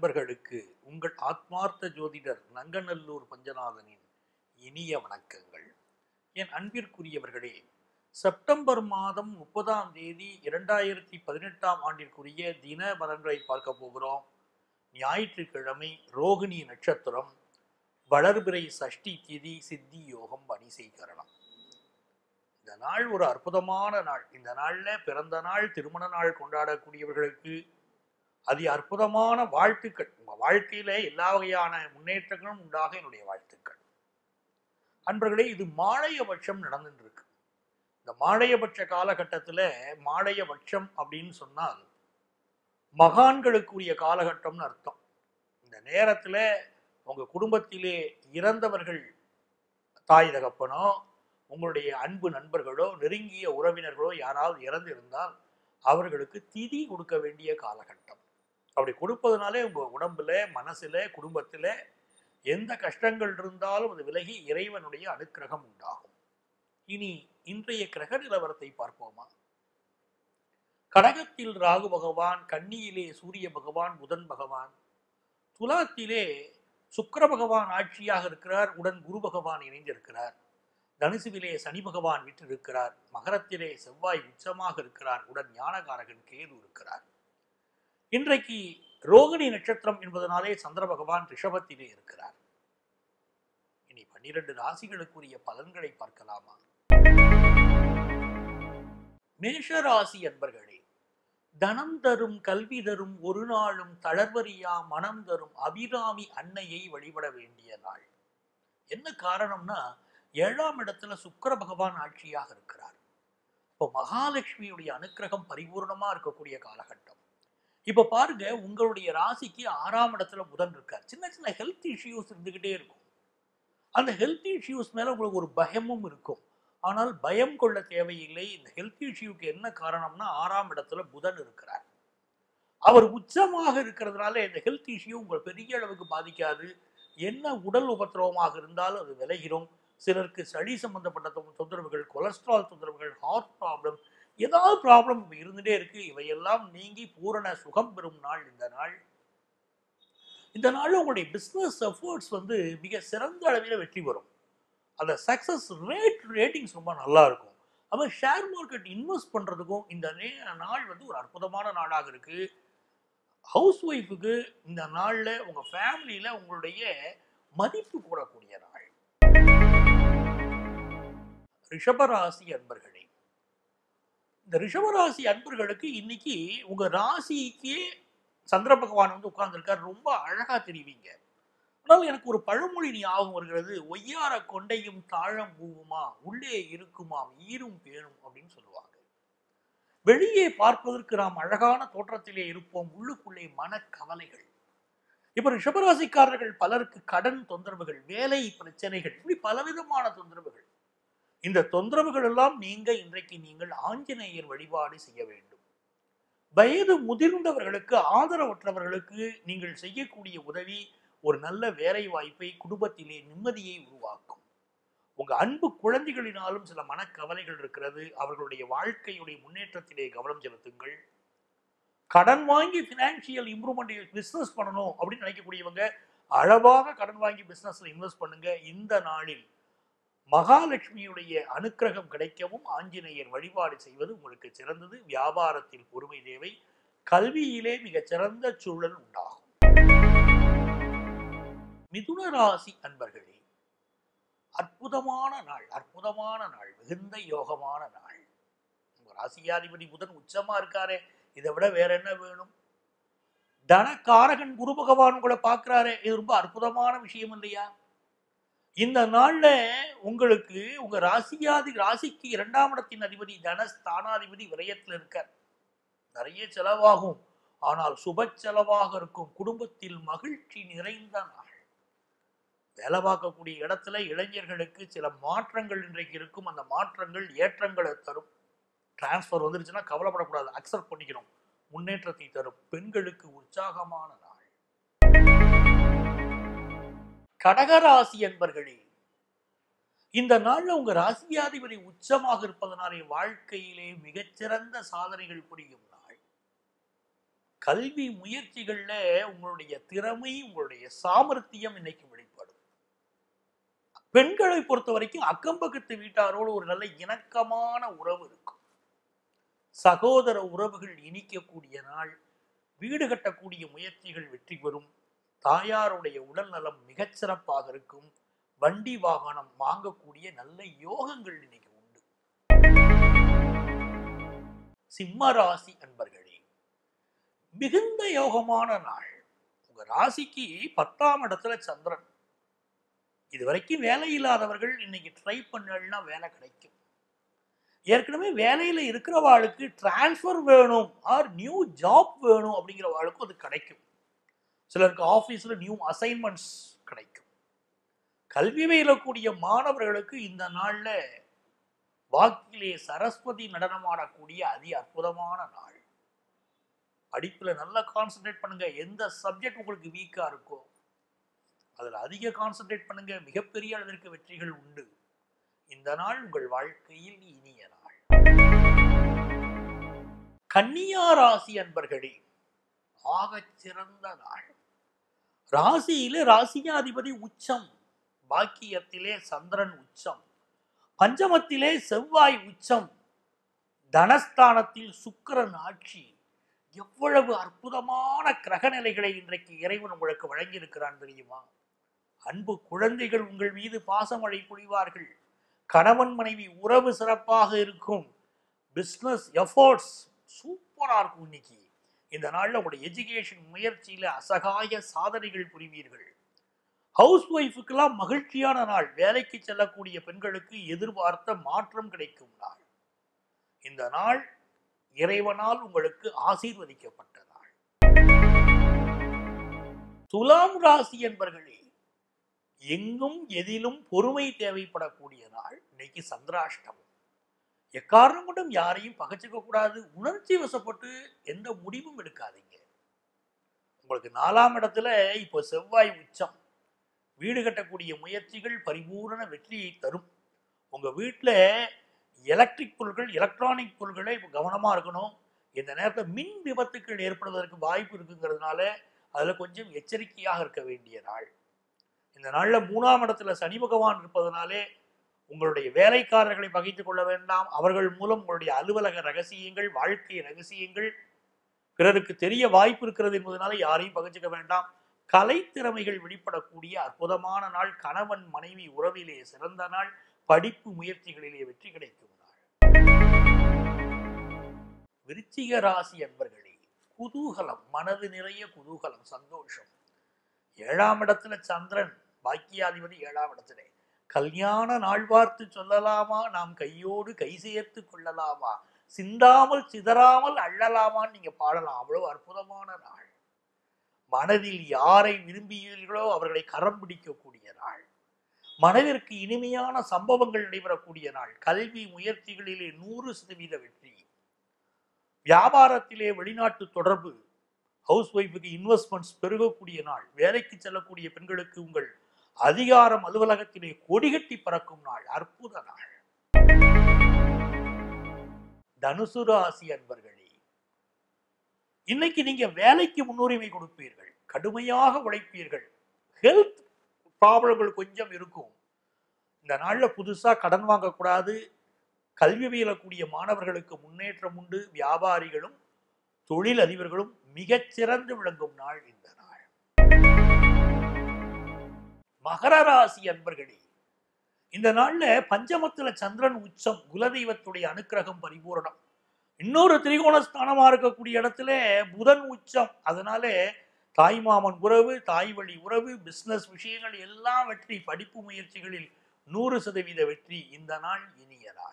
அன்பர்களுக்கு உங்கள் ஆத்மார்த்த ஜோதிடர் நங்கநல்லூர் பஞ்சநாதனின் இனிய வணக்கங்கள் என் அன்பிற்குரியவர்களே செப்டம்பர் மாதம் முப்பதாம் தேதி இரண்டாயிரத்தி பதினெட்டாம் ஆண்டிற்குரிய தின பலன்களை பார்க்க போகிறோம் ஞாயிற்றுக்கிழமை ரோகிணி நட்சத்திரம் வளர்பிறை சஷ்டி திதி சித்தி யோகம் பணிசீகரணம் இந்த நாள் ஒரு அற்புதமான நாள் இந்த நாள்ல பிறந்த நாள் திருமண நாள் கொண்டாடக்கூடியவர்களுக்கு அதி அற்புதமான வாழ்த்துக்கள் உங்க வாழ்க்கையில எல்லா வகையான முன்னேற்றங்களும் உண்டாக என்னுடைய வாழ்த்துக்கள் அன்பர்களே இது மாழையபட்சம் நடந்துட்டு இருக்கு இந்த மாழையபட்ச காலகட்டத்துல மாழையபட்சம் அப்படின்னு சொன்னால் மகான்களுக்குரிய காலகட்டம்னு அர்த்தம் இந்த நேரத்துல உங்க குடும்பத்திலே இறந்தவர்கள் தாய் தகப்பனோ உங்களுடைய அன்பு நண்பர்களோ நெருங்கிய உறவினர்களோ யாராவது இறந்து இருந்தால் அவர்களுக்கு திதி கொடுக்க வேண்டிய காலகட்டம் அப்படி கொடுப்பதனாலே உங்க உடம்புல மனசுல குடும்பத்துல எந்த கஷ்டங்கள் இருந்தாலும் அது விலகி இறைவனுடைய அனுக்கிரகம் உண்டாகும் இனி இன்றைய கிரக நிலவரத்தை பார்ப்போமா கடகத்தில் ராகு பகவான் கன்னியிலே சூரிய பகவான் புதன் பகவான் துலாத்திலே சுக்கிர பகவான் ஆட்சியாக இருக்கிறார் உடன் குரு பகவான் இணைந்திருக்கிறார் தனுசுவிலே சனி பகவான் விற்றிருக்கிறார் மகரத்திலே செவ்வாய் உச்சமாக இருக்கிறார் உடன் ஞானகாரகன் கேது இருக்கிறார் இன்றைக்கு ரோகிணி நட்சத்திரம் என்பதனாலே சந்திர பகவான் ரிஷபத்திலே இருக்கிறார் இனி பன்னிரண்டு ராசிகளுக்குரிய பலன்களை பார்க்கலாமா மேஷ ராசி அன்பர்களே தனம் தரும் கல்வி தரும் ஒரு நாளும் தளர்வரியா மனம் தரும் அபிராமி அன்னையை வழிபட வேண்டிய நாள் என்ன காரணம்னா ஏழாம் இடத்துல சுக்கிர பகவான் ஆட்சியாக இருக்கிறார் இப்போ மகாலட்சுமியுடைய அனுக்கிரகம் பரிபூர்ணமா இருக்கக்கூடிய காலகட்டம் இப்ப பாருங்க உங்களுடைய ராசிக்கு ஆறாம் இடத்துல புதன் இருக்கார் சின்ன சின்ன ஹெல்த் இஷ்யூஸ் இருந்துகிட்டே இருக்கும் அந்த ஹெல்த் இஷ்யூஸ் மேல உங்களுக்கு ஒரு பயமும் இருக்கும் ஆனால் பயம் கொள்ள தேவையில்லை இந்த ஹெல்த் இஷ்யூக்கு என்ன காரணம்னா ஆறாம் இடத்துல புதன் இருக்கிறார் அவர் உச்சமாக இருக்கிறதுனால இந்த ஹெல்த் இஷ்யூ உங்களை பெரிய அளவுக்கு பாதிக்காது என்ன உடல் உபத்திரவமாக இருந்தாலும் அது விலகிடும் சிலருக்கு சளி சம்பந்தப்பட்ட தொ- தொந்தரவுகள் கொலஸ்ட்ரால் தொந்தரவுகள் ஹார்ட் ப்ராப்ளம் ஏதாவது ப்ராப்ளம் இருந்துட்டே இருக்கு இவையெல்லாம் நீங்கி பூரண சுகம் பெறும் நாள் இந்த நாள் இந்த நாள் உங்களுடைய பிஸ்னஸ் எஃபர்ட்ஸ் வந்து மிக சிறந்த அளவில் வெற்றி பெறும் அந்த சக்ஸஸ் ரேட் ரேட்டிங்ஸ் ரொம்ப நல்லா இருக்கும் அப்போ ஷேர் மார்க்கெட் இன்வெஸ்ட் பண்ணுறதுக்கும் இந்த நே- நாள் வந்து ஒரு அற்புதமான நாளாக இருக்கு ஹவுஸ் ஒய்ஃபுக்கு இந்த நாளில் உங்கள் ஃபேமிலியில் உங்களுடைய மதிப்பு கூடக்கூடிய நாள் ரிஷபராசி அன்பர்களே இந்த ரிஷபராசி அன்பர்களுக்கு இன்னைக்கு உங்க ராசிக்கே சந்திர பகவான் வந்து உட்கார்ந்துருக்கார் ரொம்ப அழகா தெரிவிங்க ஆனால் எனக்கு ஒரு பழமொழி ஞாபகம் வருகிறது ஒய்யார கொண்டையும் தாழம் பூவுமா உள்ளே இருக்குமாம் ஈரும் பேணும் அப்படின்னு சொல்லுவாங்க வெளியே பார்ப்பதற்கு நாம் அழகான தோற்றத்திலே இருப்போம் உள்ளுக்குள்ளே மனக்கவலைகள் இப்ப ரிஷபராசிக்காரர்கள் பலருக்கு கடன் தொந்தரவுகள் வேலை பிரச்சனைகள் இப்படி பலவிதமான தொந்தரவுகள் இந்த தொந்தரவுகள் எல்லாம் நீங்க இன்றைக்கு நீங்கள் ஆஞ்சநேயர் வழிபாடு செய்ய வேண்டும் வயது முதிர்ந்தவர்களுக்கு ஆதரவற்றவர்களுக்கு நீங்கள் செய்யக்கூடிய உதவி ஒரு நல்ல வேலை வாய்ப்பை குடும்பத்திலே நிம்மதியை உருவாக்கும் உங்க அன்பு குழந்தைகளினாலும் சில மனக்கவலைகள் இருக்கிறது அவர்களுடைய வாழ்க்கையுடைய முன்னேற்றத்திலே கவனம் செலுத்துங்கள் கடன் வாங்கி பினான்சியல் இம்ப்ரூவ்மெண்ட் பிசினஸ் பண்ணணும் அப்படின்னு நினைக்கக்கூடியவங்க அளவாக கடன் வாங்கி பிசினஸ்ல இன்வெஸ்ட் பண்ணுங்க இந்த நாளில் மகாலட்சுமியுடைய அனுக்கிரகம் கிடைக்கவும் ஆஞ்சநேயர் வழிபாடு செய்வது உங்களுக்கு சிறந்தது வியாபாரத்தில் பொறுமை தேவை கல்வியிலே மிகச் சிறந்த சூழல் உண்டாகும் மிதுன ராசி அன்பர்களே அற்புதமான நாள் அற்புதமான நாள் மிகுந்த யோகமான நாள் உங்க ராசியாதிபதி புதன் உச்சமா இருக்காரே இதை விட வேற என்ன வேணும் தனக்காரகன் குரு பகவான் உங்களை பார்க்கிறாரே இது ரொம்ப அற்புதமான விஷயம் இல்லையா இந்த நாள்ல உங்களுக்கு உங்க ராசியாதி ராசிக்கு இரண்டாம் இடத்தின் அதிபதி தனஸ்தானாதிபதி விரயத்தில் இருக்கார் நிறைய செலவாகும் ஆனால் சுப செலவாக இருக்கும் குடும்பத்தில் மகிழ்ச்சி நிறைந்த நாள் வேலை பார்க்கக்கூடிய இடத்துல இளைஞர்களுக்கு சில மாற்றங்கள் இன்றைக்கு இருக்கும் அந்த மாற்றங்கள் ஏற்றங்களை தரும் டிரான்ஸ்ஃபர் வந்துருச்சுன்னா கவலைப்படக்கூடாது அக்செப்ட் பண்ணிக்கணும் முன்னேற்றத்தை தரும் பெண்களுக்கு உற்சாகமான நாள் கடகராசி என்பர்களே இந்த நாள்ல உங்க ராசியாதிபதி உச்சமாக இருப்பதனாலே வாழ்க்கையிலே மிகச்சிறந்த சாதனைகள் புரியும் நாள் கல்வி முயற்சிகள்ல உங்களுடைய திறமை உங்களுடைய சாமர்த்தியம் இன்னைக்கு வெளிப்படும் பெண்களை பொறுத்த வரைக்கும் அக்கம் பக்கத்து வீட்டாரோடு ஒரு நல்ல இணக்கமான உறவு இருக்கும் சகோதர உறவுகள் இனிக்கக்கூடிய நாள் வீடு கட்டக்கூடிய முயற்சிகள் வெற்றி பெறும் தாயாருடைய உடல் நலம் மிகச்சிறப்பாக இருக்கும் வண்டி வாகனம் வாங்கக்கூடிய நல்ல யோகங்கள் இன்னைக்கு உண்டு சிம்ம ராசி அன்பர்களே மிகுந்த யோகமான நாள் உங்க ராசிக்கு பத்தாம் இடத்துல சந்திரன் இது வரைக்கும் வேலை இல்லாதவர்கள் இன்னைக்கு ட்ரை பண்ணலன்னா வேலை கிடைக்கும் ஏற்கனவே வேலையில இருக்கிறவாளுக்கு டிரான்ஸ்ஃபர் வேணும் ஆர் நியூ ஜாப் வேணும் அப்படிங்கிற வாழ்க்கும் அது கிடைக்கும் சிலருக்கு ஆஃபீஸில் நியூ அசைன்மெண்ட்ஸ் கிடைக்கும் கல்வி பயிலக்கூடிய மாணவர்களுக்கு இந்த நாளில் வாக்கிலே சரஸ்வதி நடனமாடக்கூடிய அதி அற்புதமான நாள் படிப்பில் நல்லா கான்சென்ட்ரேட் பண்ணுங்க எந்த சப்ஜெக்ட் உங்களுக்கு வீக்காக இருக்கோ அதில் அதிக கான்சென்ட்ரேட் பண்ணுங்க மிகப்பெரிய அளவிற்கு வெற்றிகள் உண்டு இந்த நாள் உங்கள் வாழ்க்கையில் இனிய நாள் கன்னியா ராசி அன்பர்களே ஆகச் சிறந்த நாள் ராசியிலே ராசியாதிபதி உச்சம் பாக்கியத்திலே சந்திரன் உச்சம் பஞ்சமத்திலே செவ்வாய் உச்சம் தனஸ்தானத்தில் சுக்கிரன் ஆட்சி எவ்வளவு அற்புதமான கிரகநிலைகளை இன்றைக்கு இறைவன் உங்களுக்கு வழங்கியிருக்கிறான் தெரியுமா அன்பு குழந்தைகள் உங்கள் மீது பாசமழை பொழிவார்கள் கணவன் மனைவி உறவு சிறப்பாக இருக்கும் பிஸ்னஸ் எஃபோர்ட்ஸ் சூப்பராக இருக்கும் இன்னைக்கு இந்த நாளில் உங்களுடைய எஜுகேஷன் முயற்சியில் அசகாய சாதனைகள் புரிவீர்கள் ஹவுஸ் ஒய்ஃபுக்கெல்லாம் மகிழ்ச்சியான நாள் வேலைக்கு செல்லக்கூடிய பெண்களுக்கு எதிர்பார்த்த மாற்றம் கிடைக்கும் நாள் இந்த நாள் இறைவனால் உங்களுக்கு ஆசீர்வதிக்கப்பட்ட நாள் துலாம் ராசி என்பர்களே எங்கும் எதிலும் பொறுமை தேவைப்படக்கூடிய நாள் இன்னைக்கு சந்திராஷ்டமம் எக்காரணம் கொண்டும் யாரையும் பகச்சிக்க கூடாது உணர்ச்சி வசப்பட்டு எந்த முடிவும் எடுக்காதீங்க உங்களுக்கு நாலாம் இடத்துல இப்போ செவ்வாய் உச்சம் வீடு கட்டக்கூடிய முயற்சிகள் பரிபூரண வெற்றியை தரும் உங்க வீட்டில் எலக்ட்ரிக் பொருட்கள் எலக்ட்ரானிக் பொருட்களை இப்போ கவனமா இருக்கணும் இந்த நேரத்தில் மின் விபத்துக்கள் ஏற்படுவதற்கு வாய்ப்பு இருக்குங்கிறதுனால அதுல கொஞ்சம் எச்சரிக்கையாக இருக்க வேண்டிய நாள் இந்த நாள்ல மூணாம் இடத்துல சனி பகவான் இருப்பதனாலே உங்களுடைய வேலைக்காரர்களை பகைத்துக் கொள்ள வேண்டாம் அவர்கள் மூலம் உங்களுடைய அலுவலக ரகசியங்கள் வாழ்க்கை ரகசியங்கள் பிறருக்கு தெரிய வாய்ப்பு இருக்கிறது என்பதனால யாரையும் பகிர்ந்துக்க வேண்டாம் கலைத்திறமைகள் வெளிப்படக்கூடிய அற்புதமான நாள் கணவன் மனைவி உறவிலே சிறந்த நாள் படிப்பு முயற்சிகளிலே வெற்றி கிடைக்கும் நாள் விருச்சிக ராசி அன்பர்களே குதூகலம் மனது நிறைய குதூகலம் சந்தோஷம் ஏழாம் இடத்துல சந்திரன் பாக்கியாதிபதி ஏழாம் இடத்துல கல்யாண நாள் பார்த்து சொல்லலாமா நாம் கையோடு கை சேர்த்து கொள்ளலாமா சிந்தாமல் சிதறாமல் அள்ளலாமான்னு நீங்க பாடலாம் அவ்வளவு அற்புதமான நாள் மனதில் யாரை விரும்பியீர்களோ அவர்களை கரம் பிடிக்கக்கூடிய நாள் மனதிற்கு இனிமையான சம்பவங்கள் நடைபெறக்கூடிய நாள் கல்வி முயற்சிகளிலே நூறு சதவீத வெற்றி வியாபாரத்திலே வெளிநாட்டு தொடர்பு ஹவுஸ் ஒய்ஃபுக்கு இன்வெஸ்ட்மெண்ட்ஸ் பெருகக்கூடிய நாள் வேலைக்கு செல்லக்கூடிய பெண்களுக்கு உங்கள் அதிகாரம் அலுவலகத்திலே கொடிகட்டி பறக்கும் நாள் அற்புத நாள் தனுசு ராசி அன்பர்களே இன்னைக்கு நீங்க வேலைக்கு முன்னுரிமை கொடுப்பீர்கள் கடுமையாக உழைப்பீர்கள் ஹெல்த் ப்ராப்ளங்கள் கொஞ்சம் இருக்கும் இந்த நாள்ல புதுசா கடன் வாங்கக்கூடாது கல்வி பயிலக்கூடிய மாணவர்களுக்கு முன்னேற்றம் உண்டு வியாபாரிகளும் தொழில் அதிபர்களும் மிகச்சிறந்து விளங்கும் நாள் இந்த நாள் மகர ராசி அன்பர்களே இந்த நாள்ல பஞ்சமத்துல சந்திரன் உச்சம் குலதெய்வத்துடைய அனுக்கிரகம் பரிபூரணம் இன்னொரு திரிகோணஸ்தானமா இருக்கக்கூடிய இடத்துல புதன் உச்சம் அதனால தாய்மாமன் உறவு தாய் வழி உறவு பிசினஸ் விஷயங்கள் எல்லாம் வெற்றி படிப்பு முயற்சிகளில் நூறு சதவீத வெற்றி இந்த நாள் இனிய நாள்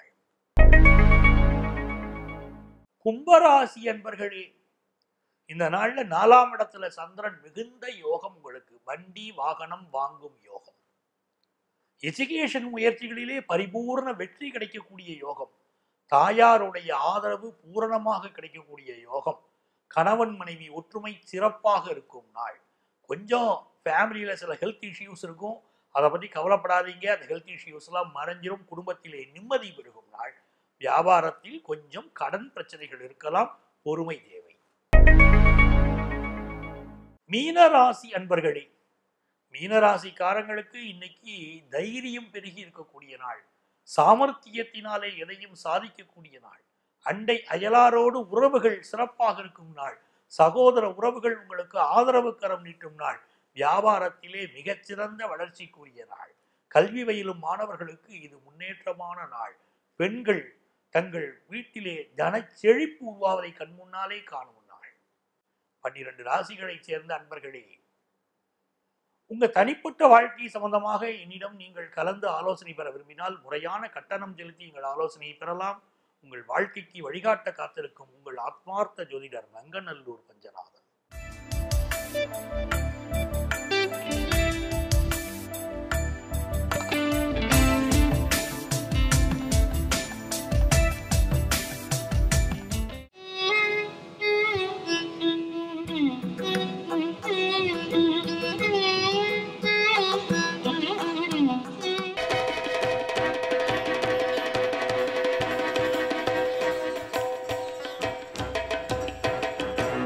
கும்பராசி அன்பர்களே இந்த நாள்ல நாலாம் இடத்துல சந்திரன் மிகுந்த யோகம் உங்களுக்கு வண்டி வாகனம் வாங்கும் யோகம் எஜுகேஷன் முயற்சிகளிலே பரிபூர்ண வெற்றி கிடைக்கக்கூடிய யோகம் தாயாருடைய ஆதரவு பூரணமாக கிடைக்கக்கூடிய யோகம் கணவன் மனைவி ஒற்றுமை சிறப்பாக இருக்கும் நாள் கொஞ்சம் ஃபேமிலியில சில ஹெல்த் இஷ்யூஸ் இருக்கும் அதை பற்றி கவலைப்படாதீங்க அந்த ஹெல்த் இஷ்யூஸ் எல்லாம் மறைஞ்சிரும் குடும்பத்திலே நிம்மதி பெருகும் நாள் வியாபாரத்தில் கொஞ்சம் கடன் பிரச்சனைகள் இருக்கலாம் பொறுமை தேவை மீனராசி அன்பர்களே மீனராசிக்காரங்களுக்கு இன்னைக்கு தைரியம் பெருகி இருக்கக்கூடிய நாள் சாமர்த்தியத்தினாலே எதையும் சாதிக்கக்கூடிய நாள் அண்டை அயலாரோடு உறவுகள் சிறப்பாக இருக்கும் நாள் சகோதர உறவுகள் உங்களுக்கு ஆதரவு கரம் நீட்டும் நாள் வியாபாரத்திலே மிகச்சிறந்த வளர்ச்சிக்குரிய நாள் கல்வி பயிலும் மாணவர்களுக்கு இது முன்னேற்றமான நாள் பெண்கள் தங்கள் வீட்டிலே தன செழிப்பு உருவாவதை கண்முன்னாலே காணும் நாள் பன்னிரண்டு ராசிகளைச் சேர்ந்த அன்பர்களே உங்க தனிப்பட்ட வாழ்க்கை சம்பந்தமாக என்னிடம் நீங்கள் கலந்து ஆலோசனை பெற விரும்பினால் முறையான கட்டணம் செலுத்தி எங்கள் ஆலோசனையை பெறலாம் உங்கள் வாழ்க்கைக்கு வழிகாட்ட காத்திருக்கும் உங்கள் ஆத்மார்த்த ஜோதிடர் நங்கநல்லூர் பஞ்சநாதன்